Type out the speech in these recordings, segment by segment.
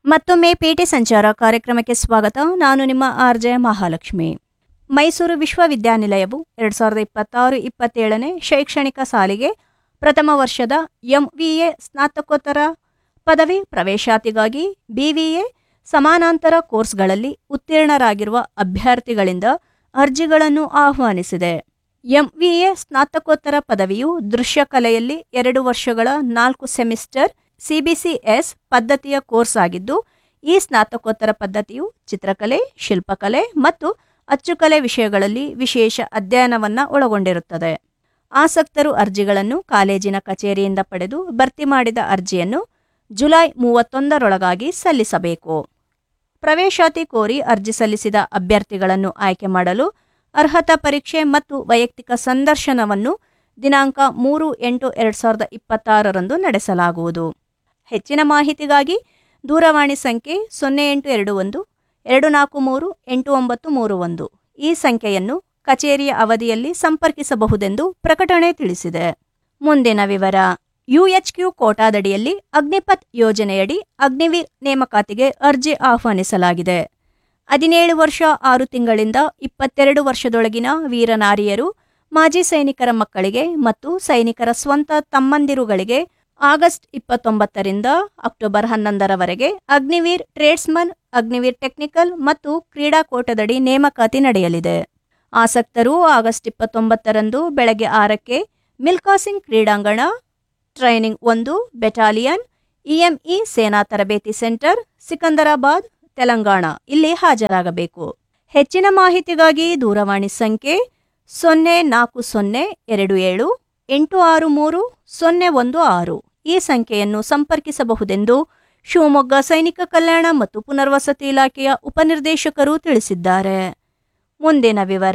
ಮತ್ತೊಮ್ಮೆ ಪೇಟೆ ಸಂಚಾರ ಕಾರ್ಯಕ್ರಮಕ್ಕೆ ಸ್ವಾಗತ ನಾನು ನಿಮ್ಮ ಆರ್ ಜೆ ಮಹಾಲಕ್ಷ್ಮಿ ಮೈಸೂರು ವಿಶ್ವವಿದ್ಯಾನಿಲಯವು ಎರಡು ಸಾವಿರದ ಇಪ್ಪತ್ತಾರು ಇಪ್ಪತ್ತೇಳನೇ ಶೈಕ್ಷಣಿಕ ಸಾಲಿಗೆ ಪ್ರಥಮ ವರ್ಷದ ಎಂವಿಎ ಸ್ನಾತಕೋತ್ತರ ಪದವಿ ಪ್ರವೇಶಾತಿಗಾಗಿ ಬಿವಿಎ ಸಮಾನಾಂತರ ಕೋರ್ಸ್ಗಳಲ್ಲಿ ಉತ್ತೀರ್ಣರಾಗಿರುವ ಅಭ್ಯರ್ಥಿಗಳಿಂದ ಅರ್ಜಿಗಳನ್ನು ಆಹ್ವಾನಿಸಿದೆ ಎಂವಿಎ ಸ್ನಾತಕೋತ್ತರ ಪದವಿಯು ದೃಶ್ಯ ಕಲೆಯಲ್ಲಿ ಎರಡು ವರ್ಷಗಳ ನಾಲ್ಕು ಸೆಮಿಸ್ಟರ್ ಸಿಬಿಸಿಎಸ್ ಪದ್ಧತಿಯ ಕೋರ್ಸ್ ಆಗಿದ್ದು ಈ ಸ್ನಾತಕೋತ್ತರ ಪದ್ಧತಿಯು ಚಿತ್ರಕಲೆ ಶಿಲ್ಪಕಲೆ ಮತ್ತು ಅಚ್ಚುಕಲೆ ವಿಷಯಗಳಲ್ಲಿ ವಿಶೇಷ ಅಧ್ಯಯನವನ್ನು ಒಳಗೊಂಡಿರುತ್ತದೆ ಆಸಕ್ತರು ಅರ್ಜಿಗಳನ್ನು ಕಾಲೇಜಿನ ಕಚೇರಿಯಿಂದ ಪಡೆದು ಭರ್ತಿ ಮಾಡಿದ ಅರ್ಜಿಯನ್ನು ಜುಲೈ ಮೂವತ್ತೊಂದರೊಳಗಾಗಿ ಸಲ್ಲಿಸಬೇಕು ಪ್ರವೇಶಾತಿ ಕೋರಿ ಅರ್ಜಿ ಸಲ್ಲಿಸಿದ ಅಭ್ಯರ್ಥಿಗಳನ್ನು ಆಯ್ಕೆ ಮಾಡಲು ಅರ್ಹತಾ ಪರೀಕ್ಷೆ ಮತ್ತು ವೈಯಕ್ತಿಕ ಸಂದರ್ಶನವನ್ನು ದಿನಾಂಕ ಮೂರು ಎಂಟು ಎರಡು ಸಾವಿರದ ಇಪ್ಪತ್ತಾರರಂದು ನಡೆಸಲಾಗುವುದು ಹೆಚ್ಚಿನ ಮಾಹಿತಿಗಾಗಿ ದೂರವಾಣಿ ಸಂಖ್ಯೆ ಸೊನ್ನೆ ಎಂಟು ಎರಡು ಒಂದು ಎರಡು ನಾಲ್ಕು ಮೂರು ಎಂಟು ಒಂಬತ್ತು ಮೂರು ಒಂದು ಈ ಸಂಖ್ಯೆಯನ್ನು ಕಚೇರಿಯ ಅವಧಿಯಲ್ಲಿ ಸಂಪರ್ಕಿಸಬಹುದೆಂದು ಪ್ರಕಟಣೆ ತಿಳಿಸಿದೆ ಮುಂದಿನ ವಿವರ ಯುಎಚ್ಕ್ಯೂ ಕೋಟಾದಡಿಯಲ್ಲಿ ಅಗ್ನಿಪಥ್ ಯೋಜನೆಯಡಿ ಅಗ್ನಿವೀರ್ ನೇಮಕಾತಿಗೆ ಅರ್ಜಿ ಆಹ್ವಾನಿಸಲಾಗಿದೆ ಹದಿನೇಳು ವರ್ಷ ಆರು ತಿಂಗಳಿಂದ ಇಪ್ಪತ್ತೆರಡು ವರ್ಷದೊಳಗಿನ ವೀರನಾರಿಯರು ಮಾಜಿ ಸೈನಿಕರ ಮಕ್ಕಳಿಗೆ ಮತ್ತು ಸೈನಿಕರ ಸ್ವಂತ ತಮ್ಮಂದಿರುಗಳಿಗೆ ಆಗಸ್ಟ್ ಇಪ್ಪತ್ತೊಂಬತ್ತರಿಂದ ಅಕ್ಟೋಬರ್ ಹನ್ನೊಂದರವರೆಗೆ ಅಗ್ನಿವೀರ್ ಟ್ರೇಡ್ಸ್ಮನ್ ಅಗ್ನಿವೀರ್ ಟೆಕ್ನಿಕಲ್ ಮತ್ತು ಕ್ರೀಡಾ ಕೋಟದಡಿ ನೇಮಕಾತಿ ನಡೆಯಲಿದೆ ಆಸಕ್ತರು ಆಗಸ್ಟ್ ಇಪ್ಪತ್ತೊಂಬತ್ತರಂದು ಬೆಳಗ್ಗೆ ಆರಕ್ಕೆ ಮಿಲ್ಕಾ ಸಿಂಗ್ ಕ್ರೀಡಾಂಗಣ ಟ್ರೈನಿಂಗ್ ಒಂದು ಬೆಟಾಲಿಯನ್ ಇಎಂಇ ಸೇನಾ ತರಬೇತಿ ಸೆಂಟರ್ ಸಿಕಂದರಾಬಾದ್ ತೆಲಂಗಾಣ ಇಲ್ಲಿ ಹಾಜರಾಗಬೇಕು ಹೆಚ್ಚಿನ ಮಾಹಿತಿಗಾಗಿ ದೂರವಾಣಿ ಸಂಖ್ಯೆ ಸೊನ್ನೆ ನಾಲ್ಕು ಸೊನ್ನೆ ಎರಡು ಏಳು ಎಂಟು ಆರು ಮೂರು ಸೊನ್ನೆ ಒಂದು ಆರು ಈ ಸಂಖ್ಯೆಯನ್ನು ಸಂಪರ್ಕಿಸಬಹುದೆಂದು ಶಿವಮೊಗ್ಗ ಸೈನಿಕ ಕಲ್ಯಾಣ ಮತ್ತು ಪುನರ್ವಸತಿ ಇಲಾಖೆಯ ಉಪನಿರ್ದೇಶಕರು ತಿಳಿಸಿದ್ದಾರೆ ಮುಂದಿನ ವಿವರ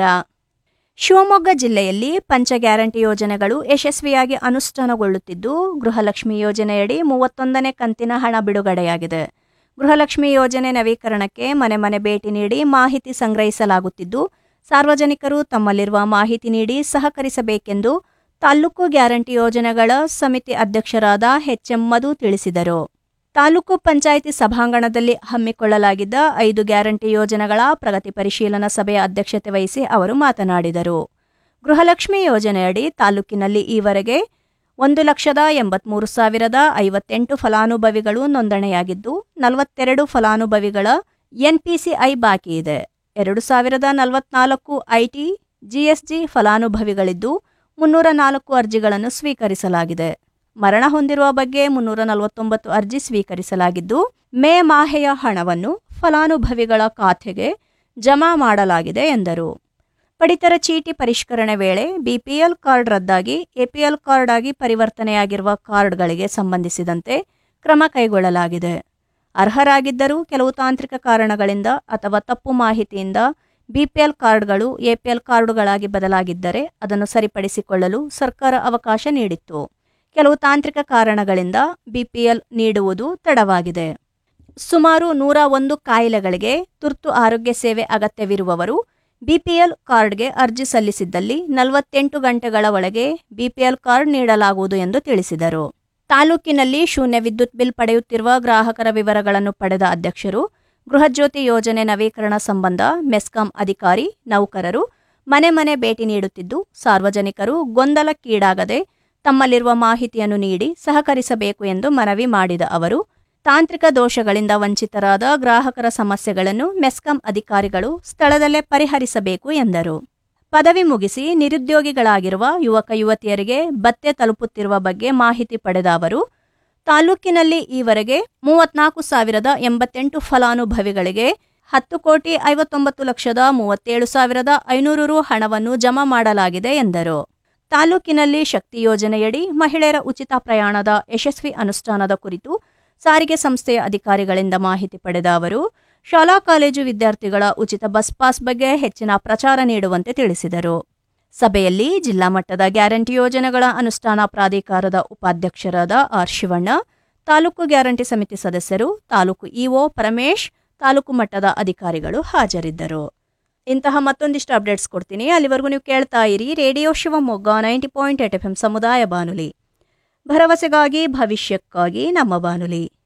ಶಿವಮೊಗ್ಗ ಜಿಲ್ಲೆಯಲ್ಲಿ ಪಂಚ ಗ್ಯಾರಂಟಿ ಯೋಜನೆಗಳು ಯಶಸ್ವಿಯಾಗಿ ಅನುಷ್ಠಾನಗೊಳ್ಳುತ್ತಿದ್ದು ಗೃಹಲಕ್ಷ್ಮಿ ಯೋಜನೆಯಡಿ ಮೂವತ್ತೊಂದನೇ ಕಂತಿನ ಹಣ ಬಿಡುಗಡೆಯಾಗಿದೆ ಗೃಹಲಕ್ಷ್ಮಿ ಯೋಜನೆ ನವೀಕರಣಕ್ಕೆ ಮನೆ ಮನೆ ಭೇಟಿ ನೀಡಿ ಮಾಹಿತಿ ಸಂಗ್ರಹಿಸಲಾಗುತ್ತಿದ್ದು ಸಾರ್ವಜನಿಕರು ತಮ್ಮಲ್ಲಿರುವ ಮಾಹಿತಿ ನೀಡಿ ಸಹಕರಿಸಬೇಕೆಂದು ತಾಲ್ಲೂಕು ಗ್ಯಾರಂಟಿ ಯೋಜನೆಗಳ ಸಮಿತಿ ಅಧ್ಯಕ್ಷರಾದ ಎಚ್ಎಂ ಮಧು ತಿಳಿಸಿದರು ತಾಲೂಕು ಪಂಚಾಯಿತಿ ಸಭಾಂಗಣದಲ್ಲಿ ಹಮ್ಮಿಕೊಳ್ಳಲಾಗಿದ್ದ ಐದು ಗ್ಯಾರಂಟಿ ಯೋಜನೆಗಳ ಪ್ರಗತಿ ಪರಿಶೀಲನಾ ಸಭೆಯ ಅಧ್ಯಕ್ಷತೆ ವಹಿಸಿ ಅವರು ಮಾತನಾಡಿದರು ಗೃಹಲಕ್ಷ್ಮಿ ಯೋಜನೆಯಡಿ ತಾಲೂಕಿನಲ್ಲಿ ಈವರೆಗೆ ಒಂದು ಲಕ್ಷದ ಎಂಬತ್ಮೂರು ಸಾವಿರದ ಐವತ್ತೆಂಟು ಫಲಾನುಭವಿಗಳು ನೋಂದಣಿಯಾಗಿದ್ದು ನಲವತ್ತೆರಡು ಫಲಾನುಭವಿಗಳ ಎನ್ಪಿಸಿಐ ಬಾಕಿ ಇದೆ ಎರಡು ಸಾವಿರದ ನಲವತ್ನಾಲ್ಕು ಐಟಿ ಜಿಎಸ್ಜಿ ಫಲಾನುಭವಿಗಳಿದ್ದು ಮುನ್ನೂರ ನಾಲ್ಕು ಅರ್ಜಿಗಳನ್ನು ಸ್ವೀಕರಿಸಲಾಗಿದೆ ಮರಣ ಹೊಂದಿರುವ ಬಗ್ಗೆ ಮುನ್ನೂರ ನಲವತ್ತೊಂಬತ್ತು ಅರ್ಜಿ ಸ್ವೀಕರಿಸಲಾಗಿದ್ದು ಮೇ ಮಾಹೆಯ ಹಣವನ್ನು ಫಲಾನುಭವಿಗಳ ಖಾತೆಗೆ ಜಮಾ ಮಾಡಲಾಗಿದೆ ಎಂದರು ಪಡಿತರ ಚೀಟಿ ಪರಿಷ್ಕರಣೆ ವೇಳೆ ಬಿಪಿಎಲ್ ಕಾರ್ಡ್ ರದ್ದಾಗಿ ಎಪಿಎಲ್ ಕಾರ್ಡ್ ಆಗಿ ಪರಿವರ್ತನೆಯಾಗಿರುವ ಕಾರ್ಡ್ಗಳಿಗೆ ಸಂಬಂಧಿಸಿದಂತೆ ಕ್ರಮ ಕೈಗೊಳ್ಳಲಾಗಿದೆ ಅರ್ಹರಾಗಿದ್ದರೂ ಕೆಲವು ತಾಂತ್ರಿಕ ಕಾರಣಗಳಿಂದ ಅಥವಾ ತಪ್ಪು ಮಾಹಿತಿಯಿಂದ ಬಿಪಿಎಲ್ ಕಾರ್ಡ್ಗಳು ಎಪಿಎಲ್ ಕಾರ್ಡುಗಳಾಗಿ ಬದಲಾಗಿದ್ದರೆ ಅದನ್ನು ಸರಿಪಡಿಸಿಕೊಳ್ಳಲು ಸರ್ಕಾರ ಅವಕಾಶ ನೀಡಿತ್ತು ಕೆಲವು ತಾಂತ್ರಿಕ ಕಾರಣಗಳಿಂದ ಬಿಪಿಎಲ್ ನೀಡುವುದು ತಡವಾಗಿದೆ ಸುಮಾರು ನೂರ ಒಂದು ಕಾಯಿಲೆಗಳಿಗೆ ತುರ್ತು ಆರೋಗ್ಯ ಸೇವೆ ಅಗತ್ಯವಿರುವವರು ಬಿಪಿಎಲ್ ಕಾರ್ಡ್ಗೆ ಅರ್ಜಿ ಸಲ್ಲಿಸಿದ್ದಲ್ಲಿ ನಲವತ್ತೆಂಟು ಗಂಟೆಗಳ ಒಳಗೆ ಬಿಪಿಎಲ್ ಕಾರ್ಡ್ ನೀಡಲಾಗುವುದು ಎಂದು ತಿಳಿಸಿದರು ತಾಲೂಕಿನಲ್ಲಿ ಶೂನ್ಯ ವಿದ್ಯುತ್ ಬಿಲ್ ಪಡೆಯುತ್ತಿರುವ ಗ್ರಾಹಕರ ವಿವರಗಳನ್ನು ಪಡೆದ ಅಧ್ಯಕ್ಷರು ಗೃಹಜ್ಯೋತಿ ಯೋಜನೆ ನವೀಕರಣ ಸಂಬಂಧ ಮೆಸ್ಕಾಂ ಅಧಿಕಾರಿ ನೌಕರರು ಮನೆ ಮನೆ ಭೇಟಿ ನೀಡುತ್ತಿದ್ದು ಸಾರ್ವಜನಿಕರು ಗೊಂದಲಕ್ಕೀಡಾಗದೆ ತಮ್ಮಲ್ಲಿರುವ ಮಾಹಿತಿಯನ್ನು ನೀಡಿ ಸಹಕರಿಸಬೇಕು ಎಂದು ಮನವಿ ಮಾಡಿದ ಅವರು ತಾಂತ್ರಿಕ ದೋಷಗಳಿಂದ ವಂಚಿತರಾದ ಗ್ರಾಹಕರ ಸಮಸ್ಯೆಗಳನ್ನು ಮೆಸ್ಕಾಂ ಅಧಿಕಾರಿಗಳು ಸ್ಥಳದಲ್ಲೇ ಪರಿಹರಿಸಬೇಕು ಎಂದರು ಪದವಿ ಮುಗಿಸಿ ನಿರುದ್ಯೋಗಿಗಳಾಗಿರುವ ಯುವಕ ಯುವತಿಯರಿಗೆ ಭತ್ಯೆ ತಲುಪುತ್ತಿರುವ ಬಗ್ಗೆ ಮಾಹಿತಿ ಪಡೆದ ಅವರು ತಾಲೂಕಿನಲ್ಲಿ ಈವರೆಗೆ ಮೂವತ್ನಾಲ್ಕು ಸಾವಿರದ ಎಂಬತ್ತೆಂಟು ಫಲಾನುಭವಿಗಳಿಗೆ ಹತ್ತು ಕೋಟಿ ಐವತ್ತೊಂಬತ್ತು ಲಕ್ಷದ ಮೂವತ್ತೇಳು ಸಾವಿರದ ಐನೂರು ರು ಹಣವನ್ನು ಜಮಾ ಮಾಡಲಾಗಿದೆ ಎಂದರು ತಾಲೂಕಿನಲ್ಲಿ ಶಕ್ತಿ ಯೋಜನೆಯಡಿ ಮಹಿಳೆಯರ ಉಚಿತ ಪ್ರಯಾಣದ ಯಶಸ್ವಿ ಅನುಷ್ಠಾನದ ಕುರಿತು ಸಾರಿಗೆ ಸಂಸ್ಥೆಯ ಅಧಿಕಾರಿಗಳಿಂದ ಮಾಹಿತಿ ಪಡೆದ ಅವರು ಶಾಲಾ ಕಾಲೇಜು ವಿದ್ಯಾರ್ಥಿಗಳ ಉಚಿತ ಬಸ್ ಪಾಸ್ ಬಗ್ಗೆ ಹೆಚ್ಚಿನ ಪ್ರಚಾರ ನೀಡುವಂತೆ ತಿಳಿಸಿದರು ಸಭೆಯಲ್ಲಿ ಜಿಲ್ಲಾ ಮಟ್ಟದ ಗ್ಯಾರಂಟಿ ಯೋಜನೆಗಳ ಅನುಷ್ಠಾನ ಪ್ರಾಧಿಕಾರದ ಉಪಾಧ್ಯಕ್ಷರಾದ ಆರ್ ಶಿವಣ್ಣ ತಾಲೂಕು ಗ್ಯಾರಂಟಿ ಸಮಿತಿ ಸದಸ್ಯರು ತಾಲೂಕು ಇಒ ಪರಮೇಶ್ ತಾಲೂಕು ಮಟ್ಟದ ಅಧಿಕಾರಿಗಳು ಹಾಜರಿದ್ದರು ಇಂತಹ ಮತ್ತೊಂದಿಷ್ಟು ಅಪ್ಡೇಟ್ಸ್ ಕೊಡ್ತೀನಿ ಅಲ್ಲಿವರೆಗೂ ನೀವು ಕೇಳ್ತಾ ಇರಿ radio Shivamogga ninety point eight F M ಸಮುದಾಯ ಬಾನುಲಿ ಭರವಸೆಗಾಗಿ ಭವಿಷ್ಯಕ್ಕಾಗಿ ನಮ್ಮ ಬಾನುಲಿ